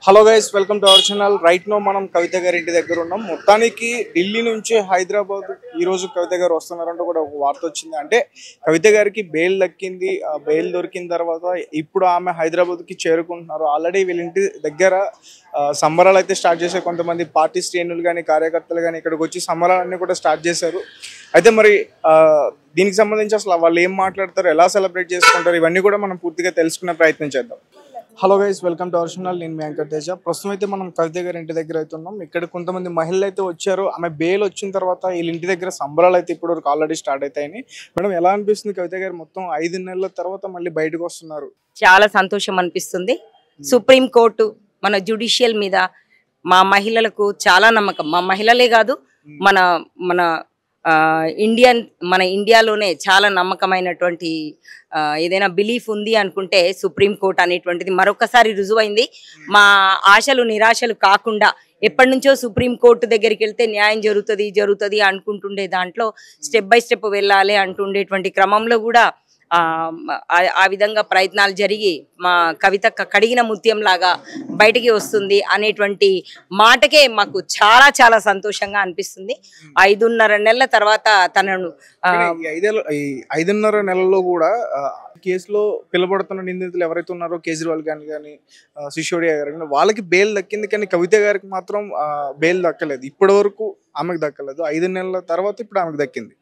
Hello guys welcome to our channel right now మనం కవిత గారి ఇంటి దగ్గర ఉన్నాం మొత్తానికి ఢిల్లీ నుంచి హైదరాబాద్ ఈ రోజు కవిత గారు వస్తున్నారంటూ కూడా ఒక వార్త వచ్చింది అంటే కవిత గారికి బెయిల్ దక్కింది ఆ బెయిల్ దొరికిన తర్వాత ఇప్పుడు ఆమె హైదరాబాద్ కి చేరుకుంటున్నారు ఆల్రెడీ వీళ్ళ ఇంటి దగ్గర ఆ, సంబరాలు అయితే స్టార్ట్ చేశారు కొంతమంది పార్టీ శ్రేణులు కానీ కార్యకర్తలు కానీ ఇక్కడికి వచ్చి సంబరాలన్నీ కూడా స్టార్ట్ చేశారు అయితే మరి ఆ, దీనికి సంబంధించి అసలు వాళ్ళు ఏం మాట్లాడతారు ఎలా సెలబ్రేట్ చేసుకుంటారు ఇవన్నీ కూడా మనం పూర్తిగా తెలుసుకునే ప్రయత్నం చేద్దాం hello guys welcome to our channel నేను మీ వెంకట్ తేజ ప్రస్తుతం అయితే మనం కవిత గారి ఇంటి దగ్గర అయితే ఉన్నాం ఇక్కడ కొంతమంది మహిళలు అయితే వచ్చారు ఆమె బెయిల్ వచ్చిన తర్వాత వీళ్ళ ఇంటి దగ్గర సంబరాలు అయితే ఇప్పుడు వరకు ఆల్రెడీ స్టార్ట్ అవుతాయని మేడం ఎలా అనిపిస్తుంది కవిత గారు మొత్తం ఐదు నెలల తర్వాత మళ్ళీ బయటకు వస్తున్నారు చాలా సంతోషం అనిపిస్తుంది సుప్రీం కోర్టు మన జ్యుడిషియల్ మీద మా మహిళలకు చాలా నమ్మకం మా మహిళలే కాదు మన మన ఆ, ఇండియన్ మన ఇండియాలోనే చాలా నమ్మకమైనటువంటి ఆ, ఏదైనా బిలీఫ్ ఉంది అనుకుంటే సుప్రీం కోర్ట్ అనేటువంటిది మరొకసారి రుజువైంది మా ఆశలు నిరాశలు కాకుండా ఎప్పటి నుంచో సుప్రీం కోర్టు దగ్గరికి వెళ్తే న్యాయం జరుగుతుంది జరుగుతుంది అనుకుంటుండే దాంట్లో స్టెప్ బై స్టెప్ వెళ్ళాలి అంటుండేటువంటి క్రమంలో కూడా ఆ, ఆ- ఆ విధంగా ప్రయత్నాలు జరిగి మా కవిత క- కడిగిన ముత్యం లాగా బయటికి వస్తుంది అనేటువంటి మాటకే మాకు చాలా చాలా సంతోషంగా అనిపిస్తుంది ఐదున్నర నెలల తర్వాత తనను ఆ, కానీ ఈ ఐదేళ్ళ ఈ ఐదున్నర నెలల్లో కూడా ఆ, కేసులో పిలబడుతున్న నిందితులు ఎవరైతే ఉన్నారో కేజ్రీవాల్ గాని కానీ సిసోడియా గారు కానీ వాళ్ళకి బెయిల్ దక్కింది కానీ కవిత గారికి మాత్రం బెయిల్ దక్కలేదు ఇప్పటి వరకు ఆమెకు దక్కలేదు ఐదు నెలల తర్వాత ఇప్పుడు ఆమెకు దక్కింది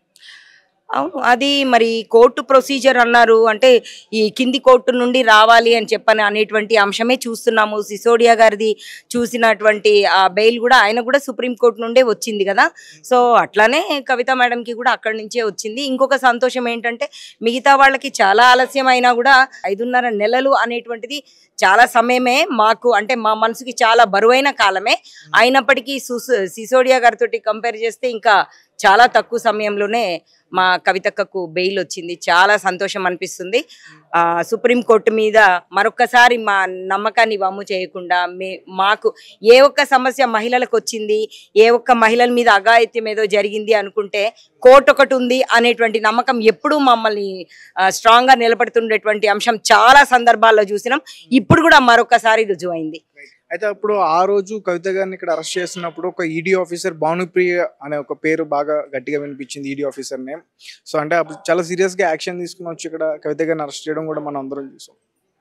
అవును అది మరి కోర్టు ప్రొసీజర్ అన్నారు అంటే ఈ కింది కోర్టు నుండి రావాలి అని చెప్పని అనేటువంటి అంశమే చూస్తున్నాము సిసోడియా గారిది చూసినటువంటి ఆ బెయిల్ కూడా ఆయన కూడా సుప్రీం కోర్టు నుండే వచ్చింది కదా సో అట్లానే కవిత మేడంకి కూడా అక్కడి నుంచే వచ్చింది ఇంకొక సంతోషం ఏంటంటే మిగతా వాళ్ళకి చాలా ఆలస్యం అయినా కూడా ఐదున్నర నెలలు అనేటువంటిది చాలా సమయమే మాకు అంటే మా మనసుకి చాలా బరువైన కాలమే అయినప్పటికీ సుస్ సిసోడియా గారితో కంపేర్ చేస్తే ఇంకా చాలా తక్కువ సమయంలోనే మా కవితక్కకు బెయిల్ వచ్చింది చాలా సంతోషం అనిపిస్తుంది ఆ, సుప్రీంకోర్టు మీద మరొక్కసారి మా నమ్మకాన్ని వమ్ము చేయకుండా మే మాకు ఏ ఒక్క సమస్య మహిళలకు వచ్చింది ఏ ఒక్క మహిళల మీద అఘాయిత్యం ఏదో జరిగింది అనుకుంటే కోర్టు ఒకటి ఉంది అనేటువంటి నమ్మకం ఎప్పుడూ మమ్మల్ని ఆ, స్ట్రాంగ్గా నిలబడుతుండేటువంటి అంశం చాలా సందర్భాల్లో చూసినాం ఇప్పుడు కూడా మరొకసారి రుజువైంది అయితే అప్పుడు ఆ రోజు కవిత గారిని ఇక్కడ అరెస్ట్ చేసినప్పుడు ఒక ఈడీ ఆఫీసర్ భానుప్రియ అనే ఒక పేరు బాగా గట్టిగా వినిపించింది ఈడీ ఆఫీసర్ నేమ్ సో అంటే అప్పుడు చాలా సీరియస్ గా యాక్షన్ తీసుకుని వచ్చి ఇక్కడ కవిత గారిని అరెస్ట్ చేయడం కూడా మనం అందరం చూసాం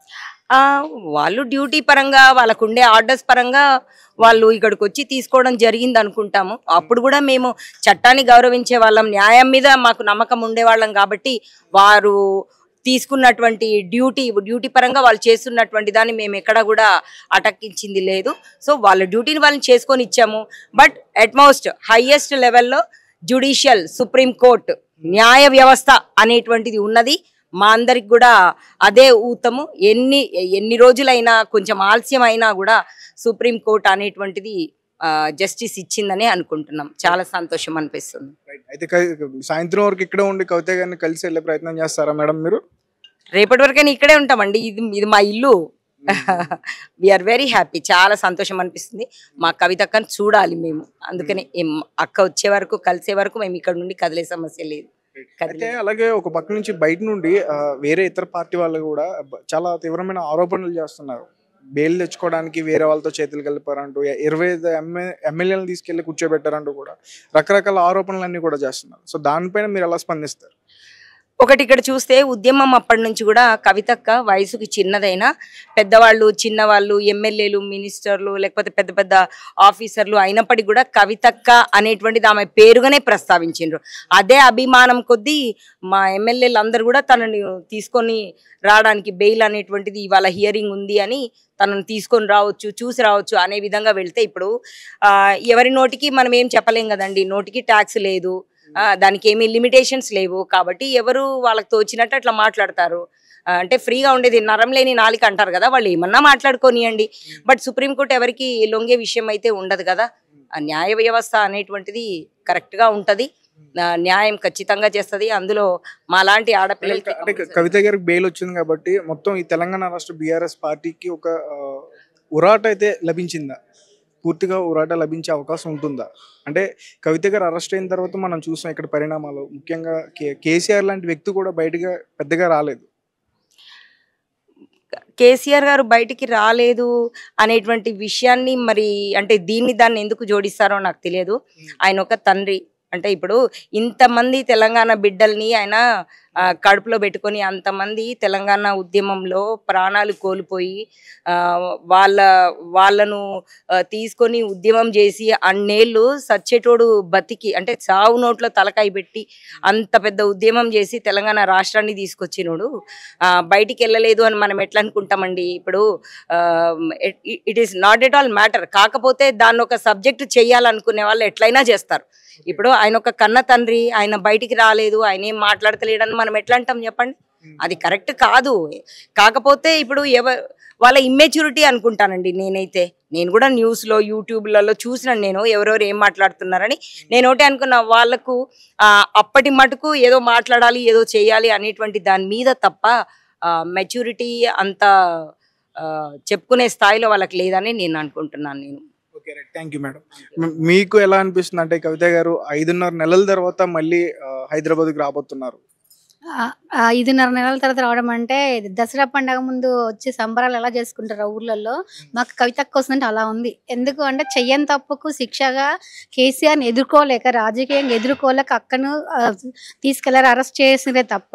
ఆ, వాళ్ళు డ్యూటీ పరంగా వాళ్ళకు ఉండే ఆర్డర్స్ పరంగా వాళ్ళు ఇక్కడికి వచ్చి తీసుకోవడం జరిగింది అనుకుంటాము అప్పుడు కూడా మేము చట్టాన్ని గౌరవించే వాళ్ళం న్యాయం మీద మాకు నమ్మకం ఉండేవాళ్ళం కాబట్టి వారు తీసుకున్నటువంటి డ్యూటీ డ్యూటీ పరంగా వాళ్ళు చేస్తున్నటువంటి దాన్ని మేము ఎక్కడ కూడా అటక్కించింది లేదు సో వాళ్ళ డ్యూటీని వాళ్ళని చేసుకొని ఇచ్చాము బట్ అట్మోస్ట్ హైయెస్ట్ లెవెల్లో జ్యుడిషియల్ సుప్రీం కోర్ట్ న్యాయ వ్యవస్థ అనేటువంటిది ఉన్నది మా అందరికి కూడా అదే ఊతము ఎన్ని ఎన్ని రోజులైనా కొంచెం ఆలస్యం అయినా కూడా సుప్రీం కోర్ట్ అనేటువంటిది జస్టిస్ ఇచ్చిందని అనుకుంటున్నాం చాలా సంతోషం అనిపిస్తుంది Right. అయితే కవి- సాయంత్రం వరకు ఇక్కడ ఉండి కవిత గారిని కలిసి వెళ్ళే ప్రయత్నం చేస్తారా మేడం మీరు రేపటి వరకైనా ఇక్కడే ఉంటామండి ఇది ఇది మా ఇల్లు వీఆర్ వెరీ హ్యాపీ చాలా సంతోషం అనిపిస్తుంది మా కవితక్కని చూడాలి మేము అందుకని ఏం- అక్క వచ్చే వరకు కలిసే వరకు మేము ఇక్కడ నుండి కదిలే సమస్య లేదు అయితే కదిలే అలాగే ఒక పక్క నుంచి బయట నుండి ఆ, వేరే ఇతర పార్టీ వాళ్ళు కూడా బ- చాలా తీవ్రమైన ఆరోపణలు చేస్తున్నారు బెయిల్ తెచ్చుకోవడానికి వేరే వాళ్ళతో చేతులు కలిపారంటూ ఇ- ఇరవై ఐదు ఎంఏ ఎమ్మెల్యేలను తీసుకెళ్లి కూర్చోబెట్టారంటూ కూడా రకరకాల ఆరోపణలన్నీ కూడా చేస్తున్నారు సో దానిపైన మీరు ఎలా స్పందిస్తారు ఒకటి ఇక్కడ చూస్తే ఉద్యమం అప్పటి నుంచి కూడా కవితక్క వయసుకి చిన్నదైనా పెద్దవాళ్ళు చిన్నవాళ్ళు ఎమ్మెల్యేలు మినిస్టర్లు లేకపోతే పెద్ద పెద్ద ఆఫీసర్లు అయినప్పటికీ కూడా కవితక్క అనేటువంటిది ఆమె పేరుగానే ప్రస్తావించిండ్రు అదే అభిమానం కొద్దీ మా ఎమ్మెల్యేలు అందరూ కూడా తనని తీసుకొని రావడానికి బెయిల్ అనేటువంటిది ఇవాళ హియరింగ్ ఉంది అని తనను తీసుకొని రావచ్చు చూసి రావచ్చు అనే విధంగా వెళ్తే ఇప్పుడు ఆ, ఎవరి నోటికి మనం ఏం చెప్పలేం కదండి నోటికి ట్యాక్స్ లేదు ఆ, దానికి ఏమీ లిమిటేషన్స్ లేవు కాబట్టి ఎవరు వాళ్ళకి తోచినట్టు అట్లా మాట్లాడతారు ఆ, అంటే ఫ్రీగా ఉండేది నరం లేని నాలిక అంటారు కదా వాళ్ళు ఏమన్నా మాట్లాడుకోనియండి బట్ సుప్రీంకోర్టు ఎవరికి లొంగే విషయం అయితే ఉండదు కదా ఆ న్యాయ వ్యవస్థ అనేటువంటిది correct గా ఉంటది ఆ, న్యాయం ఖచ్చితంగా చేస్తది అందులో మాలాంటి ఆడపిల్లలకి అంటే కవిత గారికి బెయిల్ వచ్చింది కాబట్టి మొత్తం ఈ తెలంగాణ రాష్ట్ర బీఆర్ఎస్ పార్టీకి ఒక ఆ, ఉరాట అయితే లభించిందా పూర్తిగా ఉరాట లభించే అవకాశం ఉంటుందా అంటే కవిత గారు అరెస్ట్ అయిన తర్వాత మనం చూసాం ఇక్కడ పరిణామాలు ముఖ్యంగా కే- కేసీఆర్ లాంటి వ్యక్తి కూడా బయటగా పెద్దగా రాలేదు కేసీఆర్ గారు బయటికి రాలేదు అనేటువంటి విషయాన్ని మరి అంటే దీన్ని దాన్ని ఎందుకు జోడిస్తారో నాకు తెలియదు ఆయన ఒక తండ్రి అంటే ఇప్పుడు ఇంతమంది తెలంగాణ బిడ్డల్ని ఆయన ఆ, కడుపులో పెట్టుకొని అంతమంది తెలంగాణ ఉద్యమంలో ప్రాణాలు కోల్పోయి ఆ, వాళ్ళ వాళ్ళను ఆ, తీసుకొని ఉద్యమం చేసి అన్నేళ్ళు సచ్చేటోడు బతికి అంటే చావు నోట్లో తలకాయ పెట్టి అంత పెద్ద ఉద్యమం చేసి తెలంగాణ రాష్ట్రాన్ని తీసుకొచ్చినోడు ఆ, బయటికి వెళ్ళలేదు అని మనం ఎట్లా అనుకుంటామండి ఇప్పుడు it is not at all matter కాకపోతే దాన్ని ఒక సబ్జెక్ట్ చేయాలనుకునే వాళ్ళు ఎట్లయినా చేస్తారు ఇప్పుడు ఆయన ఒక కన్న తండ్రి ఆయన బయటికి రాలేదు ఆయన ఏం మాట్లాడతలేడని మనం ఎట్లా అంటాం చెప్పండి అది కరెక్ట్ కాదు కాకపోతే ఇప్పుడు ఎవ వాళ్ళ ఇమ్మెచ్యూరిటీ అనుకుంటానండి నేనైతే నేను కూడా న్యూస్లో యూట్యూబ్లలో చూసినాను నేను ఎవరెవరు ఏం మాట్లాడుతున్నారని నేను ఒకటే అనుకున్నా వాళ్ళకు ఆ, అప్పటి మటుకు ఏదో మాట్లాడాలి ఏదో చేయాలి అనేటువంటి దాని మీద తప్ప మెచ్యూరిటీ అంత ఆ, చెప్పుకునే స్థాయిలో వాళ్ళకి లేదని నేను అనుకుంటున్నాను నేను okay right thank you madam మ్- మీకు ఎలా అనిపిస్తుంది అంటే కవిత గారు ఐదున్నర నెలల తర్వాత మళ్ళీ ఆ, హైదరాబాద్కి రాబోతున్నారు ఆ, ఆ ఐదున్నర నెలల తర్వాత రావడం అంటే దసరా పండగ ముందు వచ్చి సంబరాలు ఎలా చేసుకుంటారు ఆ ఊర్లలో మాకు కవితకు వస్తుందంటే అలా ఉంది ఎందుకు అంటే చెయ్యని తప్పుకు శిక్షగా కేసీఆర్ని ఎదుర్కోలేక రాజకీయంగా ఎదుర్కోలేక అక్కను ఆ, తీసుకెళ్లారు అరెస్ట్ చేసిరే తప్ప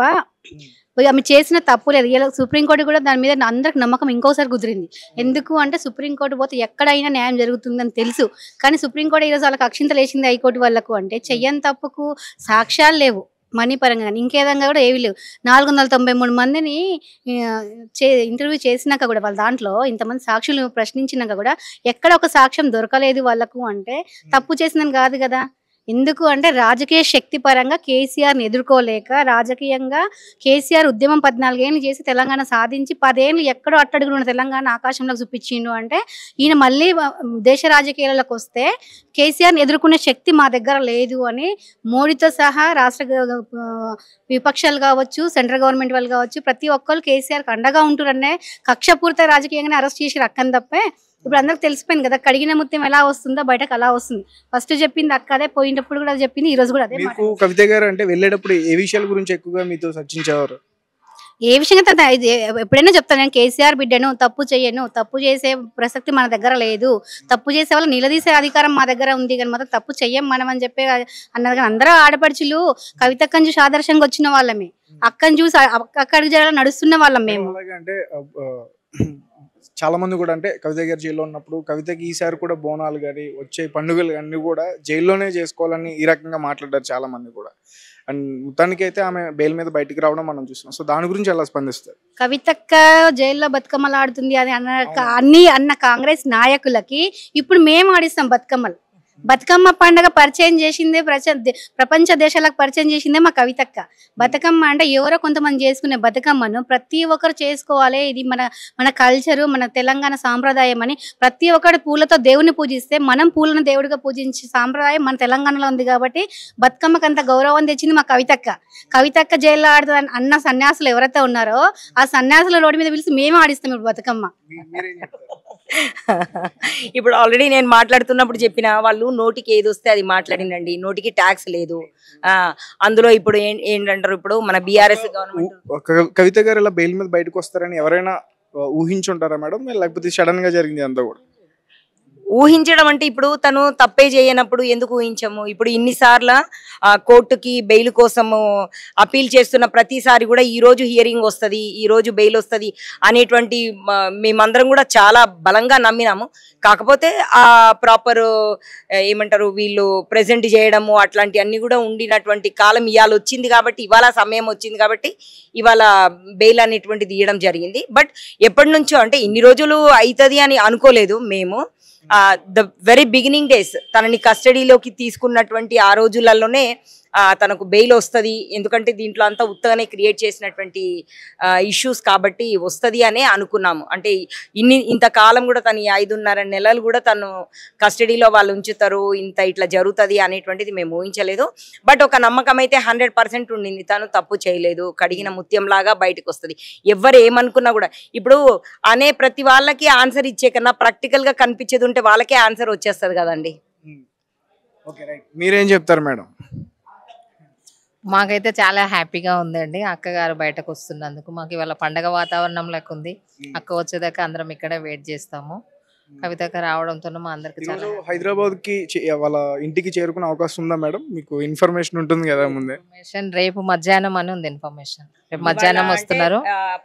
ఆమె చేసిన తప్పు లేదు ఇలా సుప్రీంకోర్టు కూడా దాని మీద అందరికి నమ్మకం ఇంకోసారి కుదిరింది ఎందుకు అంటే సుప్రీంకోర్టు పోతే ఎక్కడైనా న్యాయం జరుగుతుందని తెలుసు కానీ సుప్రీంకోర్టు ఈరోజు వాళ్ళకి అక్షింతలు వేసింది హైకోర్టు వాళ్ళకు అంటే చెయ్యని తప్పుకు సాక్ష్యాలు లేవు మనీ పరంగా కానీ ఇంకేదంగా కూడా ఏవి లేవు నాలుగు వందల తొంభై మూడు మందిని ఆ, చే ఇంటర్వ్యూ చేసినాక కూడా వాళ్ళ దాంట్లో ఇంతమంది సాక్షులు ప్రశ్నించినాక కూడా ఎక్కడ ఒక సాక్ష్యం దొరకలేదు వాళ్ళకు అంటే తప్పు చేసిందని కాదు కదా ఎందుకు అంటే రాజకీయ శక్తి పరంగా కేసీఆర్ని ఎదుర్కోలేక రాజకీయంగా కేసీఆర్ ఉద్యమం పద్నాలుగేళ్ళు చేసి తెలంగాణ సాధించి పదేళ్ళు ఎక్కడో అట్టడుగున ఉన్న తెలంగాణ ఆకాశంలోకి చూపించిండు అంటే ఈయన మళ్ళీ వ- దేశ రాజకీయాలకు వస్తే కేసీఆర్ని ఎదుర్కొనే శక్తి మా దగ్గర లేదు అని మోడీతో సహా రాష్ట్ర గ- ఆ, విపక్షాలు కావచ్చు సెంట్రల్ గవర్నమెంట్ వాళ్ళు కావచ్చు ప్రతి ఒక్కరు కేసీఆర్కి అండగా ఉంటున్నారనే కక్షపూరిత రాజకీయంగానే అరెస్ట్ చేసి రక్కని తప్పే ఇప్పుడు అందరికి తెలిసిపోయింది కదా కడిగిన ముత్యం ఎలా వస్తుందో బయటకు అలా వస్తుంది ఫస్ట్ చెప్పింది అక్క అదే పోయినప్పుడు కూడా చెప్పింది ఈ రోజు కూడా అదే మాట మీకు కవిత గారు అంటే వెళ్ళేటప్పుడు ఏ విషయాల గురించి ఎక్కువగా మీతో చర్చించేవారు ఏ విషయంగా తన ఇది ఎప్పుడైనా చెప్తాను నేను కేసీఆర్ బిడ్డను తప్పు చేయను తప్పు చేసే ప్రసక్తి మన దగ్గర లేదు తప్పు చేసే వాళ్ళు నిలదీసే అధికారం మా దగ్గర ఉంది కానీ మాత్రం తప్పు చెయ్యం మనం అని చెప్పి అన్నారు కానీ అందరూ ఆడపడుచులు కవితక్కని చూసి ఆదర్శంగా వచ్చిన వాళ్ళమే అక్కని చూసి అక్క అక్కడికి జరగాలి నడుస్తున్న వాళ్ళం మేము అలాగే అంటే ఆ, ఆ, చాలా మంది కూడా అంటే కవిత గారు జైల్లో ఉన్నప్పుడు కవితకి ఈసారి కూడా బోనాలు కానీ వచ్చే పండుగలు అన్ని కూడా జైల్లోనే చేసుకోవాలని ఈ రకంగా మాట్లాడారు చాలా మంది కూడా అండ్ మొత్తానికి అయితే ఆమె బెయిల్ మీద బయటికి రావడం మనం చూస్తున్నాం సో దాని గురించి ఎలా స్పందిస్తారు కవితక్క జైల్లో బతుకమ్మలు ఆడుతుంది అని అన్న అన్ని అన్న కాంగ్రెస్ నాయకులకి ఇప్పుడు మేము ఆడిస్తాం బతుకమ్మలు బతుకమ్మ పండగ పరిచయం చేసిందే ప్రచ దే- ప్రపంచ దేశాలకు పరిచయం చేసిందే మా కవితక్క బతుకమ్మ అంటే ఎవరో కొంతమంది చేసుకునే బతుకమ్మను ప్రతి ఒక్కరు చేసుకోవాలి ఇది మన మన కల్చరు మన తెలంగాణ సాంప్రదాయం అని ప్రతి ఒక్కరు పూలతో దేవుని పూజిస్తే మనం పూలను దేవుడిగా పూజించే సాంప్రదాయం మన తెలంగాణలో ఉంది కాబట్టి బతుకమ్మకి అంత గౌరవం తెచ్చింది మా కవితక్క కవితక్క జైల్లో ఆడుతుంది అన్న సన్యాసులు ఎవరైతే ఉన్నారో ఆ సన్యాసుల రోడ్డు మీద పిలిచి మేము ఆడిస్తాం ఇప్పుడు బతుకమ్మ ఇప్పుడు ఆల్రెడీ నేను మాట్లాడుతున్నప్పుడు చెప్పిన వాళ్ళు నోటికి ఏది వస్తే అది మాట్లాడిందండి నోటికి ట్యాక్స్ లేదు ఆ అందులో ఇప్పుడు ఏం- ఏంటంటారు ఇప్పుడు మన బీఆర్ఎస్ గవర్నమెంట్ ఊ- క- కవిత గారు ఇలా బెయిల్ మీద బయటకు వస్తారని ఎవరైనా ఆ, ఊహించుంటారా మేడం లేకపోతే సడన్ గా జరిగింది అంతా కూడా ఊహించడం అంటే ఇప్పుడు తను తప్పే చేయనప్పుడు ఎందుకు ఊహించము ఇప్పుడు ఇన్నిసార్లు ఆ, కోర్టుకి బెయిల్ కోసము అపీల్ చేస్తున్న ప్రతిసారి కూడా ఈ రోజు హియరింగ్ వస్తుంది ఈ రోజు బెయిల్ వస్తుంది అనేటువంటి మ, మేమందరం కూడా చాలా బలంగా నమ్మినాము కాకపోతే ఆ ప్రాపర్ ఏమంటారు వీళ్ళు ప్రెజెంట్ చేయడము అట్లాంటి అన్ని కూడా ఉండినటువంటి కాలం ఇవాళ వచ్చింది కాబట్టి ఇవాళ సమయం వచ్చింది కాబట్టి ఇవాళ బెయిల్ అనేటువంటిది ఇవ్వడం జరిగింది బట్ ఎప్పటి నుంచో అంటే ఇన్ని రోజులు అవుతుంది అని అనుకోలేదు మేము ద వెరీ బిగినింగ్ డేస్ తనని కస్టడీలోకి తీసుకున్నటువంటి ఆ రోజులలోనే ఆ, తనకు బెయిల్ వస్తుంది ఎందుకంటే దీంట్లో అంతా ఉత్తగానే క్రియేట్ చేసినటువంటి ఇష్యూస్ కాబట్టి వస్తుంది అనే అనుకున్నాము అంటే ఇన్ని ఇంతకాలం కూడా తను ఈ ఐదున్నర నెలలు కూడా తను కస్టడీలో వాళ్ళు ఉంచుతారు ఇంత ఇట్లా జరుగుతుంది అనేటువంటిది మేము ఊహించలేదు బట్ ఒక నమ్మకం అయితే హండ్రెడ్ పర్సెంట్ ఉండింది తను తప్పు చేయలేదు కడిగిన ముత్యంలాగా బయటకు వస్తుంది ఎవరు ఏమనుకున్నా కూడా ఇప్పుడు అనే ప్రతి వాళ్ళకి ఆన్సర్ ఇచ్చే కన్నా ప్రాక్టికల్ గా కనిపించేది ఉంటే వాళ్ళకే ఆన్సర్ వచ్చేస్తుంది కదండి ఓకే రైట్ మీరేం చెప్తారు మేడం మాకైతే చాలా హ్యాపీగా ఉందండి అక్కగారు బయటకు వస్తున్నందుకు మాకు ఇవాళ పండగ వాతావరణం లెక్క ఉంది అక్క వచ్చేదాకా అందరం ఇక్కడే వెయిట్ చేస్తాము కవితక్క రావడంతో మా అందరికి చాలా ఈరోజు హైదరాబాద్ కి వాళ్ళ ఇంటికి చేరుకునే అవకాశం ఉందా మేడం మీకు ఇన్ఫర్మేషన్ ఉంటుంది కదా ముందే ఇన్ఫర్మేషన్ రేపు మధ్యాహ్నం అని ఉంది ఇన్ఫర్మేషన్ రేపు మధ్యాహ్నం వస్తున్నారు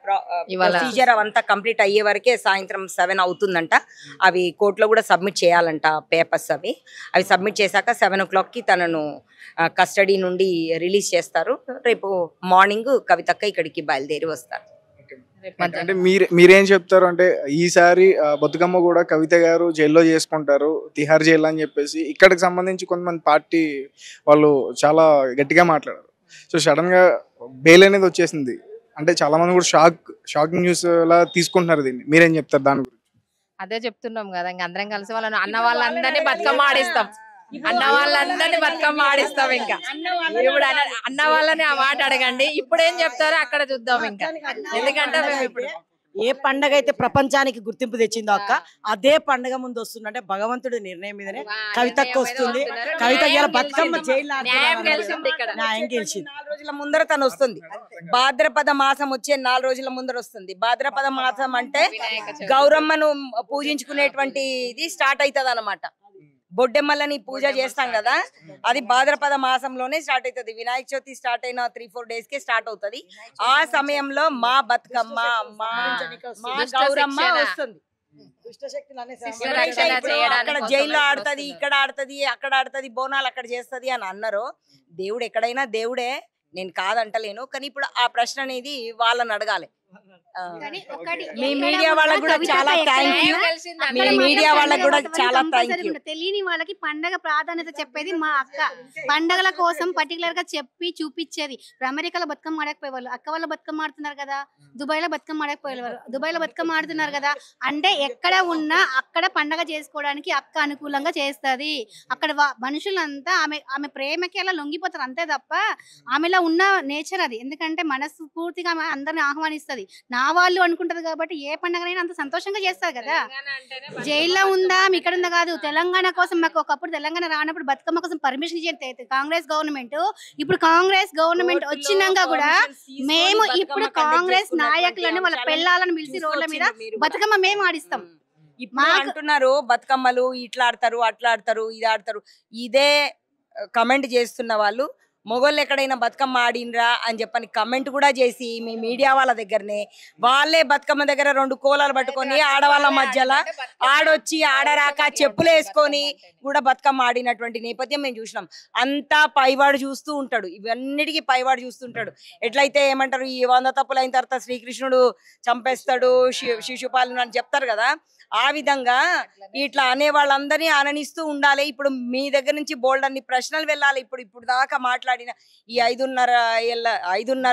ఇవాళ- ప్రొసీజర్ అవంతా కంప్లీట్ అయ్యే వరకే సాయంత్రం సెవెన్ అవుతుందంట అవి కోర్టులో కూడా సబ్మిట్ చేయాలంట పేపర్స్ అవి అవి సబ్మిట్ చేశాక సెవెన్ ఓ క్లాక్కి తనను కస్టడీ నుండి రిలీజ్ చేస్తారు రేపు మార్నింగ్ కవితక్క ఇక్కడికి బయలుదేరి వస్తారు రేపు అంటే మధ్యాహ్నం మీరు మీరేం చెప్తారు అంటే ఈసారి ఆ, బతుకమ్మ కూడా కవిత గారు జైల్లో చేసుకుంటారు తిహార్ జైలు అని చెప్పేసి ఇక్కడికి సంబంధించి కొంతమంది పార్టీ వాళ్ళు చాలా గట్టిగా మాట్లాడారు సో సడన్ గా బెయిల్ అనేది వచ్చేసింది అంటే చాలా మంది కూడా షాక్ షాకింగ్ న్యూస్ లా తీసుకుంటున్నారు దీన్ని మీరేం చెప్తారు దాని గురించి అదే చెప్తున్నాం కదా ఇంక అందరం కలిసి వాళ్ళని అన్న వాళ్ళందరినీ బతుకమ్మ ఆడిస్తాం అన్న వాళ్ళందరినీ బతుకమ్మ ఆడిస్తాం ఇంకా ఇప్పుడు అన్న అన్న వాళ్ళని ఆ మాట అడగండి ఇప్పుడు ఏం చెప్తారో అక్కడ చూద్దాం ఇంకా ఎందుకంటే మేము ఇప్పుడు ఏ పండగ అయితే ప్రపంచానికి గుర్తింపు తెచ్చిందో అక్క అదే పండగ ముందు వస్తుందంటే భగవంతుడి నిర్ణయం మీదనే కవితకు వస్తుంది కవిత ఇవాళ బతుకమ్మ జైలు న్యాయం గెలిచింది ఇక్కడ. న్యాయం గెలిచింది నాలుగు రోజుల ముందర తను వస్తుంది భాద్రపద మాసం వచ్చే నాలుగు రోజుల ముందర వస్తుంది భాద్రపద మాసం అంటే వినాయక చవితి. గౌరమ్మను పూజించుకునేటువంటి ఇది స్టార్ట్ అవుతుంది అనమాట బొడ్డెమ్మలని పూజ చేస్తాం కదా అది భాద్రపద మాసంలోనే స్టార్ట్ అవుతుంది వినాయక చవితి స్టార్ట్ అయిన త్రీ ఫోర్ డేస్ కే స్టార్ట్ అవుతుంది ఆ సమయంలో మా బతుకమ్మ మా మా దుష్ట గౌరమ్మ శిక్షణ. వస్తుంది దుష్టశక్తులు అనే శిక్షణ ఎవరైతే రక్షణ ఇప్పుడు చేయడానికి అక్కడ కోసం జైల్లో ఇక్కడ ఆడుతుంది వస్తున్నారు. ఇక్కడ ఆడుతుంది అక్కడ ఆడుతుంది బోనాలు అక్కడ చేస్తది అని అన్నారు దేవుడు ఎక్కడైనా దేవుడే నేను కాదంటలేను కానీ ఇప్పుడు ఆ ప్రశ్న అనేది వాళ్ళని అడగాలి ఆ. కానీ ఒకటి మీ ఎక్కడ మీడియా వాళ్ళకు కూడా కవిత చాలా ఎక్కడ థ్యాంక్ యూ న్యాయం గెలిచింది మీ అక్కడ అందరికీ. మీడియా మాత్రం వాళ్ళకు కూడా పండగ చాలా వాతావరణం థ్యాంక్ యూ ఉంటుంది. తెలియని వాళ్ళకి పండగ ప్రాధాన్యత చెప్పేది మా అక్క పండగల కోసం పర్టికులర్ గా చెప్పి చూపించేది ఇప్పుడు అమెరికాలో బతుకమ్మ ఆడకపోయేవాళ్ళు అక్క వాళ్ళ బతుకమ్మ ఆడుతున్నారు కదా దుబాయ్ లో బతుకమ్మ ఆడకపోయేవాళ్ళు దుబాయ్ లో బతుకమ్మ ఆడుతున్నారు కదా అంటే ఎక్కడ ఉన్నా అక్కడ పండగ చేసుకోవడానికి అక్క అనుకూలంగా చేస్తది అక్కడ వా- మనుషులంతా ఆమె ఆమె ప్రేమకి అలా లొంగిపోతారు అంతే తప్ప ఆమెలో ఉన్న నేచర్ అది ఎందుకంటే మనస్ఫూర్తిగా ఆమె అందరిని ఆహ్వానిస్తది నా వాళ్ళు అనుకుంటది కాబట్టి ఏ పండగనైనా అంత సంతోషంగా చేస్తారు కదా తెలంగాణ అంటేనే బతుకమ్మ. జైల్లో ఉందా ఇక్కడ ఉందా కాదు తెలంగాణ కోసం మాకు ఒకప్పుడు తెలంగాణ రానప్పుడు బతుకమ్మ కోసం పర్మిషన్ ఇచ్చేది కాంగ్రెస్ గవర్నమెంట్ ఇప్పుడు కాంగ్రెస్ గవర్నమెంట్ వచ్చినాక కూడా మేము ఇప్పుడు కాంగ్రెస్ నాయకులను వాళ్ళ పెళ్ళాలను పిలిచి రోడ్ల మీద బతుకమ్మ మేము ఆడిస్తాం ఇప్పుడు మాకు- అంటున్నారు బతుకమ్మలు ఇట్లా ఆడతారు అట్లా ఆడతారు ఇది ఆడతారు ఇదే కమెంట్ చేస్తున్న వాళ్ళు మొగోళ్ళు ఎక్కడైనా బతుకమ్మ ఆడినరా అని చెప్పని కమెంట్ కూడా చేసి మీ మీడియా వాళ్ళ దగ్గరనే వాళ్ళే బతుకమ్మ దగ్గర రెండు కోలాలు పట్టుకొని ఆడవాళ్ళ మధ్యలో ఆడొచ్చి ఆడరాక చెప్పులు వేసుకొని కూడా బతుకమ్మ ఆడినటువంటి నేపథ్యం మేము చూసినాం అంతా పైవాడు చూస్తూ ఉంటాడు ఇవన్నిటికీ పైవాడు చూస్తుంటాడు ఎట్లయితే ఏమంటారు ఈ వంద తప్పులు అయిన తర్వాత శ్రీకృష్ణుడు చంపేస్తాడు శి- శిశుపాలను అని చెప్తారు కదా ఆ విధంగా ఇట్లా అనే వాళ్ళందరినీ ఆననిస్తూ ఉండాలి ఇప్పుడు మీ దగ్గర నుంచి బోల్డ్ అన్ని ప్రశ్నలు వెళ్ళాలి ఇప్పుడు ఇప్పుడు దాకా మాట్లాడిన ఈ ఐదున్నర ఏళ్ళ ఐదున్నర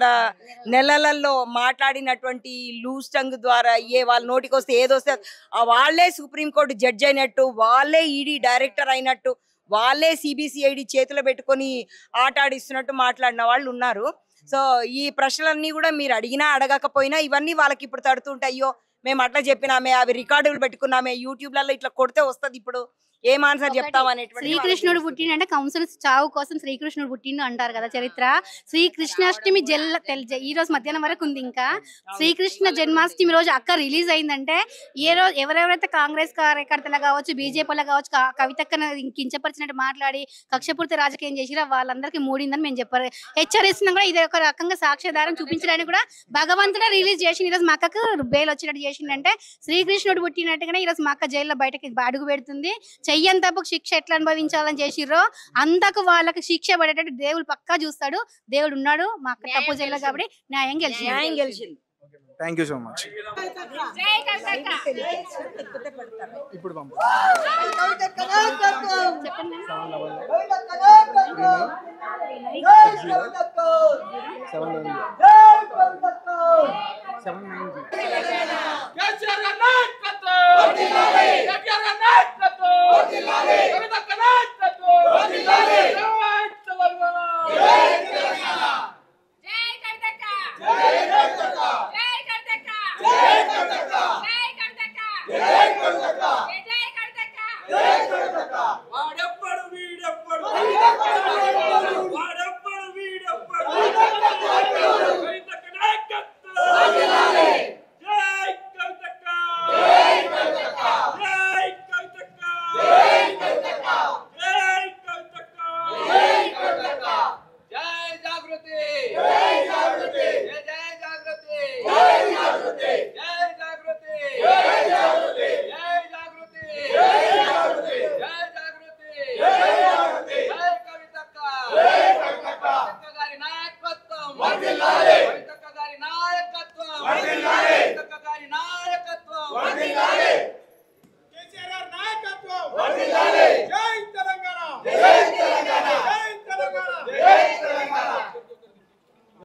నెలలలో మాట్లాడినటువంటి లూజ్ టంగ్ ద్వారా ఏ వాళ్ళ నోటికి వస్తే ఏదొస్తే అది- ఆ వాళ్ళే సుప్రీంకోర్టు జడ్జ్ అయినట్టు వాళ్ళే ఈడీ డైరెక్టర్ అయినట్టు వాళ్ళే సిబిసిఐడి చేతిలో పెట్టుకొని ఆట ఆడిస్తున్నట్టు మాట్లాడిన వాళ్ళు ఉన్నారు సో ఈ ప్రశ్నలన్నీ కూడా మీరు అడిగినా అడగకపోయినా ఇవన్నీ వాళ్ళకి ఇప్పుడు తడుతుంటాయి అయ్యో మేము అట్లా చెప్పినామే అవి రికార్డులు పెట్టుకున్నామే యూట్యూబ్లలో ఇట్లా కొడితే వస్తది ఇప్పుడు ఏం ఆన్సర్ ఒకటి, చెప్తాం అనేటువంటి శ్రీకృష్ణుడు పుట్టిండంటే కంసుడు చావు కోసం శ్రీకృష్ణుడు పుట్టిండు అంటారు కదా చరిత్ర శ్రీకృష్ణాష్టమి జల్ల తెల్- జ- ఈ రోజు మధ్యాహ్నం వరకు ఉంది ఇంకా శ్రీకృష్ణ జన్మాష్టమి రోజు అక్క రిలీజ్ అయిందంటే ఏ రోజు ఎవరెవరైతే కాంగ్రెస్ కార్యకర్తలు కావచ్చు బీజేపీలో కావచ్చు క- కవితక్కను కించపరిచినట్టు మాట్లాడి కక్షపూర్తి రాజకీయం చేసిరా వాళ్ళందరికీ మూడిందని మేము చెప్పారు హెచ్చరిస్తున్నా కూడా ఇది ఒక రకంగా సాక్ష్యాధారం చూపించడానికి కూడా భగవంతుడే రిలీజ్ చేసి ఈరోజు మా అక్కకు బెయిల్ వచ్చినట్టు చేసిండంటే శ్రీకృష్ణుడు పుట్టినట్టుగానే ఈరోజు మా అక్క జైల్లో బయటకి అడుగు పెడుతుంది చెయ్యని తప్పుకు శిక్ష ఎట్లా అనుభవించాలని చేసిర్రో అంతకు వాళ్ళకి శిక్ష పడేటట్టు దేవుడు పక్కా చూస్తాడు దేవుడు ఉన్నాడు మా అక్క తప్పు జైల్లో కాబట్టి న్యాయం గెలిచింది న్యాయం గెలిచింది థ్యాంక్ యూ సో మచ్ ఇప్పుడు పంపు సెవెన్